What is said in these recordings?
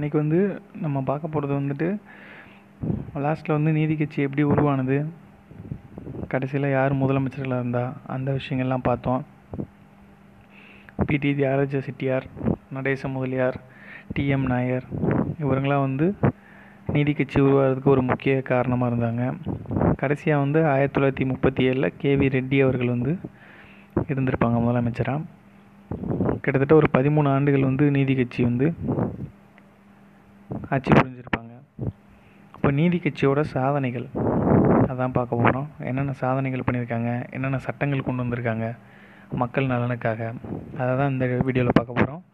இன்றைக்கி வந்து நம்ம பார்க்க போகிறது வந்துட்டு லாஸ்ட்டில் வந்து நீதி கட்சி எப்படி உருவானது கடைசியில் யார் முதலமைச்சர்களாக இருந்தா அந்த விஷயங்கள்லாம் பார்த்தோம் பிடி தியாகராஜ செட்டியார் நடேச முதலியார் டிஎம் நாயர் இவங்களாம் வந்து நீதி கட்சி உருவாகிறதுக்கு ஒரு முக்கிய காரணமாக இருந்தாங்க கடைசியாக வந்து ஆயிரத்தி தொள்ளாயிரத்தி முப்பத்தி ஏழில் கேவி ரெட்டி அவர்கள் வந்து இருந்திருப்பாங்க முதலமைச்சராக கிட்டத்தட்ட ஒரு பதிமூணு ஆண்டுகள் வந்து நீதி கட்சி வந்து ஆட்சி புரிஞ்சிருப்பாங்க இப்போ நீதி கட்சியோட சாதனைகள் அதான் பார்க்க போகிறோம் என்னென்ன சாதனைகள் பண்ணியிருக்காங்க என்னென்ன சட்டங்கள் கொண்டு வந்திருக்காங்க மக்கள் நலனுக்காக அதை தான் இந்த வீடியோவில் பார்க்க போகிறோம்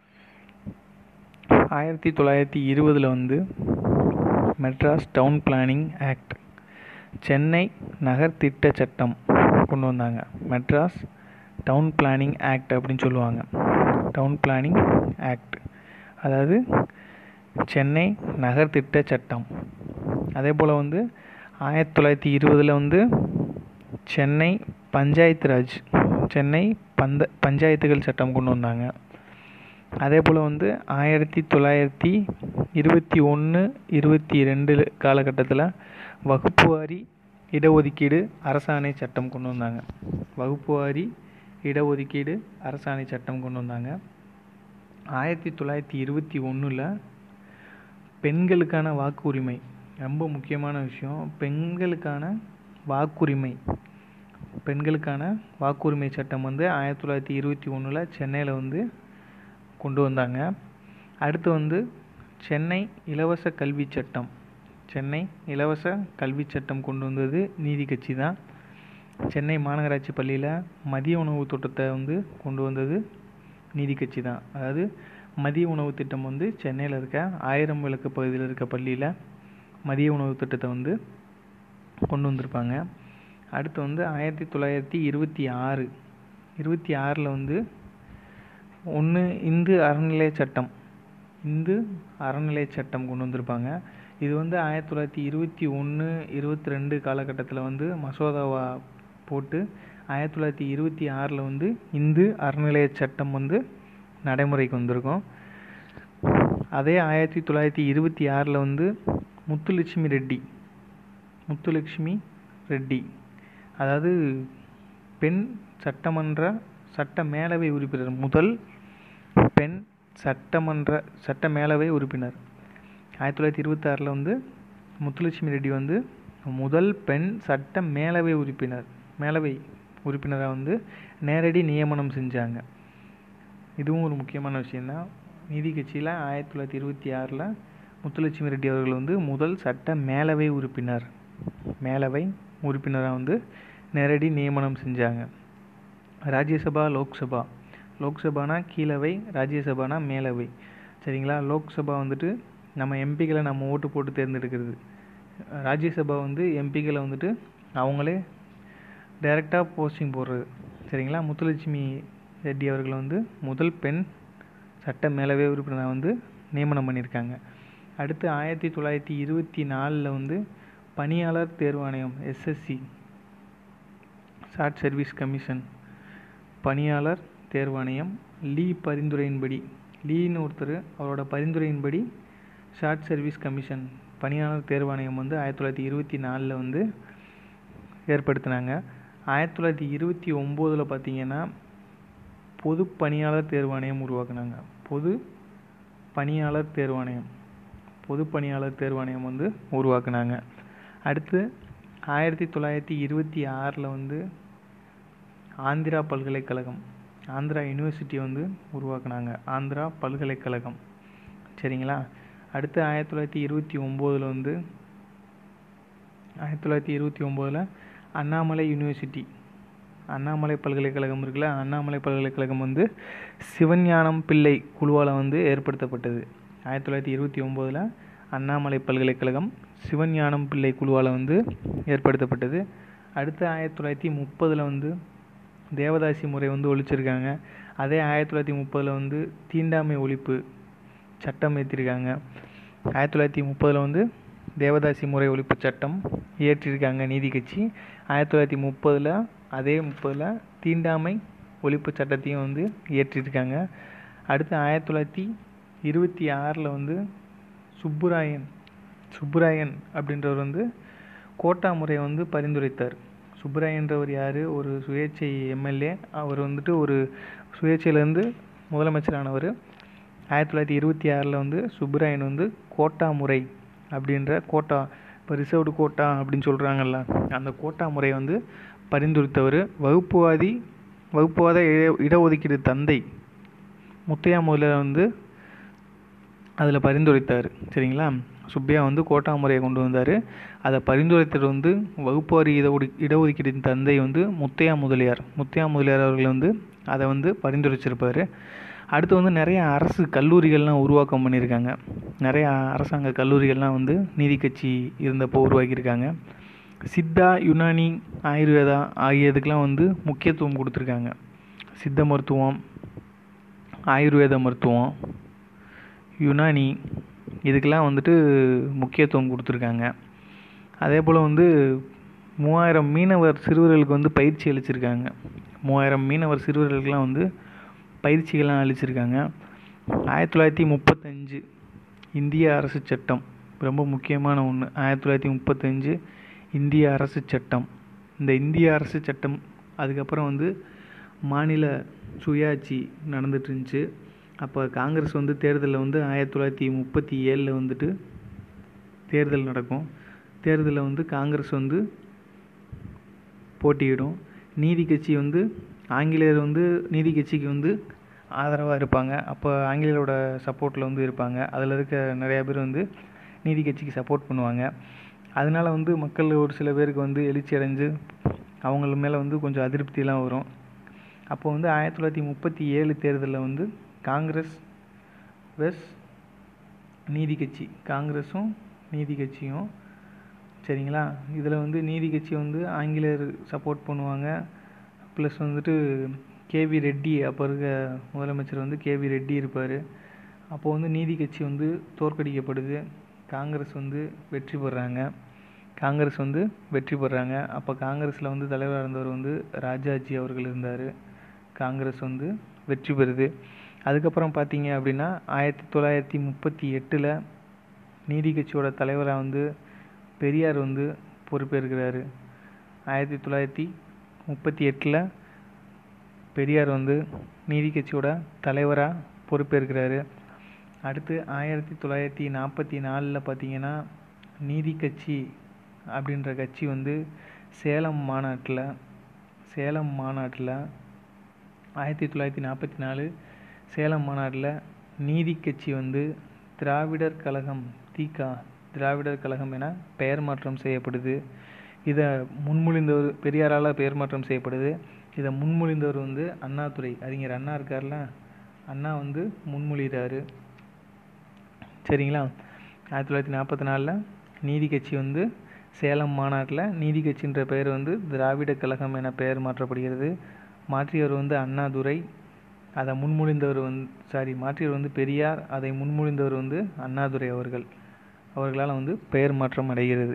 ஆயிரத்தி தொள்ளாயிரத்தி இருபதில் வந்து Madras town planning act Chennai நகர் திட்ட சட்டம் கொண்டு வந்தாங்க மெட்ராஸ் டவுன் பிளானிங் ஆக்ட் அப்படின்னு சொல்லுவாங்க டவுன் பிளானிங் ஆக்ட் அதாவது சென்னை நகர் திட்ட சட்டம் அதே போல் வந்து ஆயிரத்தி தொள்ளாயிரத்தி இருபதில் வந்து சென்னை பஞ்சாயத்து ராஜ் சென்னை பந்த பஞ்சாயத்துகள் சட்டம் கொண்டு வந்தாங்க அதே போல் வந்து ஆயிரத்தி தொள்ளாயிரத்தி இருபத்தி ஒன்று இருபத்தி ரெண்டு காலகட்டத்தில் வகுப்பு வாரி இடஒதுக்கீடு அரசாணை சட்டம் கொண்டு வந்தாங்க வகுப்பு வாரி இடஒதுக்கீடு அரசாணை சட்டம் கொண்டு வந்தாங்க ஆயிரத்தி தொள்ளாயிரத்தி இருபத்தி ஒன்றில் பெண்களுக்கான வாக்குரிமை ரொம்ப முக்கியமான விஷயம் பெண்களுக்கான வாக்குரிமை பெண்களுக்கான வாக்குரிமை சட்டம் வந்து ஆயிரத்தி தொள்ளாயிரத்தி இருபத்தி ஒன்றில் சென்னையில் வந்து கொண்டு வந்தாங்க அடுத்து வந்து சென்னை இலவச கல்வி சட்டம் சென்னை இலவச கல்வி சட்டம் கொண்டு வந்தது நீதி கட்சி தான் சென்னை மாநகராட்சி பள்ளியில் மதிய உணவு திட்டத்தை வந்து கொண்டு வந்தது நீதி கட்சி தான் அதாவது மதிய உணவு திட்டம் வந்து சென்னையில் இருக்க ஆயிரம் விளக்கு பகுதியில் இருக்க பள்ளியில் மதிய உணவு திட்டத்தை வந்து கொண்டு வந்திருப்பாங்க அடுத்து வந்து ஆயிரத்தி தொள்ளாயிரத்தி இருபத்தி ஆறு இருபத்தி ஆறில் வந்து ஒன்று இந்து அறநிலைய சட்டம் இந்து அறநிலைய சட்டம் கொண்டு வந்திருப்பாங்க இது வந்து ஆயிரத்தி தொள்ளாயிரத்தி இருபத்தி ஒன்று இருபத்தி ரெண்டு காலகட்டத்தில் வந்து மசோதாவா போட்டு ஆயிரத்தி தொள்ளாயிரத்தி இருபத்தி ஆறில் வந்து இந்து அறநிலைய சட்டம் வந்து நடைமுறைக்கு வந்திருக்கும் அதே ஆயிரத்தி தொள்ளாயிரத்தி இருபத்தி ஆறில் வந்து முத்துலட்சுமி ரெட்டி முத்துலட்சுமி ரெட்டி அதாவது பெண் சட்டமன்ற சட்ட மேலவை உறுப்பினர் முதல் பெண் சட்டமன்ற சட்ட மேலவை உறுப்பினர் ஆயிரத்தி தொள்ளாயிரத்தி இருபத்தாறில் வந்து முத்துலட்சுமி ரெட்டி வந்து முதல் பெண் சட்ட மேலவை உறுப்பினர் மேலவை உறுப்பினராக வந்து நேரடி நியமனம் செஞ்சாங்க இதுவும் ஒரு முக்கியமான விஷயந்தான் நீதி கட்சியில் ஆயிரத்தி தொள்ளாயிரத்தி இருபத்தி ஆறில் முத்துலட்சுமி ரெட்டி அவர்கள் வந்து முதல் சட்ட மேலவை உறுப்பினர் மேலவை உறுப்பினராக வந்து நேரடி நியமனம் செஞ்சாங்க ராஜ்யசபா லோக்சபா லோக்சபானா கீழவை ராஜ்யசபானா மேலவை சரிங்களா லோக்சபா வந்துட்டு நம்ம எம்பிக்களை நம்ம ஓட்டு போட்டு தேர்ந்தெடுக்கிறது ராஜ்யசபா வந்து எம்பிக்களை வந்துட்டு அவங்களே டைரெக்டாக போஸ்டிங் போடுறது சரிங்களா முத்துலட்சுமி ரெட்டி அவர்களை வந்து முதல் பெண் சட்ட மேலவை உறுப்பினராக வந்து நியமனம் பண்ணியிருக்காங்க அடுத்து ஆயிரத்தி தொள்ளாயிரத்தி இருபத்தி நாலில் வந்து பணியாளர் தேர்வாணையம் எஸ்எஸ்சி ஷார்ட் சர்வீஸ் கமிஷன் பணியாளர் தேர்வாணையம் லீ பரிந்துரையின்படி லீன்னு ஒருத்தர் அவரோட பரிந்துரையின்படி ஷார்ட் சர்வீஸ் கமிஷன் பணியாளர் தேர்வாணையம் வந்து ஆயிரத்தி தொள்ளாயிரத்தி இருபத்தி நாலில் வந்து ஏற்படுத்தினாங்க ஆயிரத்தி தொள்ளாயிரத்தி இருபத்தி ஒம்போதில் பார்த்தீங்கன்னா பொது பணியாளர் தேர்வாணையம் உருவாக்குனாங்க பொது பணியாளர் தேர்வாணையம் பொது பணியாளர் தேர்வாணையம் வந்து உருவாக்குனாங்க அடுத்து ஆயிரத்தி தொள்ளாயிரத்தி இருபத்தி ஆறில் வந்து ஆந்திரா பல்கலைக்கழகம் ஆந்திரா யூனிவர்சிட்டி வந்து உருவாக்குனாங்க ஆந்திரா பல்கலைக்கழகம் சரிங்களா அடுத்து ஆயிரத்தி தொள்ளாயிரத்தி இருபத்தி ஒம்போதில் வந்து ஆயிரத்தி தொள்ளாயிரத்தி இருபத்தி ஒம்போதில் அண்ணாமலை யூனிவர்சிட்டி அண்ணாமலை பல்கலைக்கழகம் இருக்குல்ல அண்ணாமலை பல்கலைக்கழகம் வந்து சிவஞானம் பிள்ளை குழுவால் வந்து ஏற்படுத்தப்பட்டது ஆயிரத்தி தொள்ளாயிரத்தி இருபத்தி ஒம்போதில் அண்ணாமலை பல்கலைக்கழகம் சிவஞானம் பிள்ளை குழுவால் வந்து ஏற்படுத்தப்பட்டது அடுத்து ஆயிரத்தி தொள்ளாயிரத்தி முப்பதில் வந்து தேவதாசி முறை வந்து ஒழிச்சிருக்காங்க அதே ஆயிரத்தி தொள்ளாயிரத்தி முப்பதில் வந்து தீண்டாமை ஒழிப்பு சட்டம் ஏற்றிருக்காங்க ஆயிரத்தி தொள்ளாயிரத்தி முப்பதில் வந்து தேவதாசி முறை ஒழிப்பு சட்டம் இயற்றியிருக்காங்க நீதி கட்சி ஆயிரத்தி தொள்ளாயிரத்தி முப்பதில் அதே முப்பதில் தீண்டாமை ஒழிப்பு சட்டத்தையும் வந்து இயற்றியிருக்காங்க அடுத்து ஆயிரத்தி தொள்ளாயிரத்தி இருபத்தி ஆறில் வந்து சுப்புராயன் சுப்புராயன் அப்படின்றவர் வந்து கோட்டா முறையை வந்து பரிந்துரைத்தார் சுப்புராயன்றவர் யார் ஒரு சுயேட்சை எம்எல்ஏ அவர் வந்துட்டு ஒரு சுயேட்சையிலேருந்து முதலமைச்சரானவர் ஆயிரத்தி தொள்ளாயிரத்தி இருபத்தி ஆறில் வந்து சுப்புராயன் வந்து கோட்டா முறை அப்படின்ற கோட்டா இப்போ ரிசர்வ்டு கோட்டா அப்படின்னு சொல்கிறாங்கல்ல அந்த கோட்டா முறையை வந்து பரிந்துரைத்தவர் வகுப்புவாதி வகுப்புவாத இட இடஒதுக்கீடு தந்தை முத்தையா முதலியார் வந்து அதில் பரிந்துரைத்தார் சரிங்களா சுப்பையா வந்து கோட்டா முறையை கொண்டு வந்தார் அதை பரிந்துரைத்தவர் வந்து வகுப்புவாரி இட இடஒதுக்கீட்டின் தந்தை வந்து முத்தையா முதலியார் முத்தையா முதலியார் அவர்கள் வந்து அதை வந்து பரிந்துரைச்சிருப்பார் அடுத்து வந்து நிறைய அரசு கல்லூரிகள்லாம் உருவாக்கம் பண்ணியிருக்காங்க நிறைய அரசாங்க கல்லூரிகள்லாம் வந்து நீதி கட்சி இருந்தப்போ உருவாக்கியிருக்காங்க சித்தா யுனானி ஆயுர்வேதா ஆகியதுக்கெலாம் வந்து முக்கியத்துவம் கொடுத்துருக்காங்க சித்த மருத்துவம் ஆயுர்வேத மருத்துவம் யுனானி இதுக்கெல்லாம் வந்துட்டு முக்கியத்துவம் கொடுத்துருக்காங்க அதே போல் வந்து மூவாயிரம் மீனவர் சிறுவர்களுக்கு வந்து பயிற்சி அளிச்சிருக்காங்க மூவாயிரம் மீனவர் சிறுவர்களுக்கெலாம் வந்து பயிற்சிகள்லாம் அளிச்சிருக்காங்க ஆயிரத்தி தொள்ளாயிரத்தி முப்பத்தஞ்சு இந்திய அரசு சட்டம் ரொம்ப முக்கியமான ஒன்று ஆயிரத்தி தொள்ளாயிரத்தி முப்பத்தஞ்சு இந்திய அரசு சட்டம் இந்த இந்திய அரசு சட்டம் அதுக்கப்புறம் வந்து மாநில சுயாட்சி நடந்துட்டு இருந்துச்சு அப்போ காங்கிரஸ் வந்து தேர்தலில் வந்து ஆயிரத்தி தொள்ளாயிரத்தி முப்பத்தி ஏழில் வந்துட்டு தேர்தல் நடக்கும் தேர்தலில் வந்து காங்கிரஸ் வந்து போட்டியிடும் நீதி கட்சி வந்து ஆங்கிலேயர் வந்து நீதி கட்சிக்கு வந்து ஆதரவாக இருப்பாங்க அப்போ ஆங்கிலேயரோட சப்போர்ட்டில் வந்து இருப்பாங்க அதில் இருக்க நிறையா பேர் வந்து நீதி கட்சிக்கு சப்போர்ட் பண்ணுவாங்க அதனால வந்து மக்கள் ஒரு சில பேருக்கு வந்து எழுச்சி அடைஞ்சு அவங்கள மேலே வந்து கொஞ்சம் அதிருப்தியெலாம் வரும் அப்போ வந்து ஆயிரத்தி தொள்ளாயிரத்தி முப்பத்தி ஏழு தேர்தலில் வந்து காங்கிரஸ் வெஸ் நீதி கட்சி காங்கிரஸும் நீதி கட்சியும் சரிங்களா இதில் வந்து நீதி கட்சி வந்து ஆங்கிலேயர் சப்போர்ட் பண்ணுவாங்க ப்ளஸ் வந்துட்டு கேவி ரெட்டி அப்போ இருக்க முதலமைச்சர் வந்து கேவி ரெட்டி இருப்பார் அப்போ வந்து நீதி கட்சி வந்து தோற்கடிக்கப்படுது காங்கிரஸ் வந்து வெற்றி பெறாங்க காங்கிரஸ் வந்து வெற்றி பெறாங்க அப்போ காங்கிரஸில் வந்து தலைவராக இருந்தவர் வந்து ராஜாஜி அவர்கள் இருந்தார் காங்கிரஸ் வந்து வெற்றி பெறுது அதுக்கப்புறம் பார்த்தீங்க அப்படின்னா ஆயிரத்தி தொள்ளாயிரத்தி முப்பத்தி எட்டில் நீதி கட்சியோட தலைவராக வந்து பெரியார் வந்து பொறுப்பேற்கிறாரு ஆயிரத்தி தொள்ளாயிரத்தி முப்பத்தி எட்டில் பெரியார் வந்து நீதி கட்சியோட தலைவராக பொறுப்பேற்கிறாரு அடுத்து ஆயிரத்தி தொள்ளாயிரத்தி நாற்பத்தி நாலில் பார்த்தீங்கன்னா நீதி கட்சி அப்படின்ற கட்சி வந்து சேலம் மாநாட்டில் சேலம் மாநாட்டில் ஆயிரத்தி தொள்ளாயிரத்தி நாற்பத்தி நாலு சேலம் மாநாட்டில் நீதி கட்சி வந்து திராவிடர் கழகம் திகா திராவிடர் கழகம் என பெயர் மாற்றம் செய்யப்படுது இதை முன்மொழிந்தவர் பெரியாரால் பெயர் மாற்றம் செய்யப்படுது இதை முன்மொழிந்தவர் வந்து அண்ணாதுரை அறிஞர் அண்ணா இருக்கார்ல அண்ணா வந்து முன்மொழிகிறாரு சரிங்களா ஆயிரத்தி தொள்ளாயிரத்தி நாற்பத்தி நாலில் நீதி கட்சி வந்து சேலம் மாநாட்டில் நீதி கட்சின்ற பெயர் வந்து திராவிட கழகம் என பெயர் மாற்றப்படுகிறது மாற்றியவர் வந்து அண்ணாதுரை அதை முன்மொழிந்தவர் வந்து சாரி மாற்றியவர் வந்து பெரியார் அதை முன்மொழிந்தவர் வந்து அண்ணாதுரை அவர்கள் அவர்களால் வந்து பெயர் மாற்றம் அடைகிறது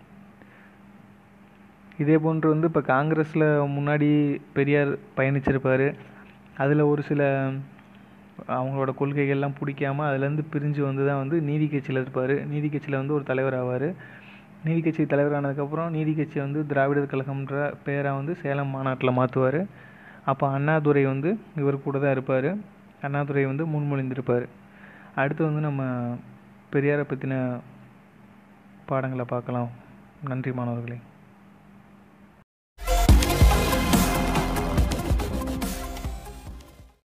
இதே போன்று வந்து இப்போ காங்கிரஸில் முன்னாடி பெரியார் பயணிச்சிருப்பார் அதில் ஒரு சில அவங்களோட கொள்கைகள்லாம் பிடிக்காம அதுலேருந்து பிரிஞ்சு வந்து தான் வந்து நீதி கட்சியில் இருப்பார் நீதி கட்சியில் வந்து ஒரு தலைவர் ஆவார் நீதி கட்சி தலைவரானதுக்கப்புறம் நீதி கட்சி வந்து திராவிடர் கழகம்ன்ற பெயராக வந்து சேலம் மாநாட்டில் மாற்றுவார் அப்போ அண்ணாதுரை வந்து இவர் கூட தான் இருப்பார் அண்ணாதுரை வந்து முன்மொழிந்திருப்பார் அடுத்து வந்து நம்ம பெரியாரை பற்றின பாடங்களை பார்க்கலாம் நன்றி மாணவர்களே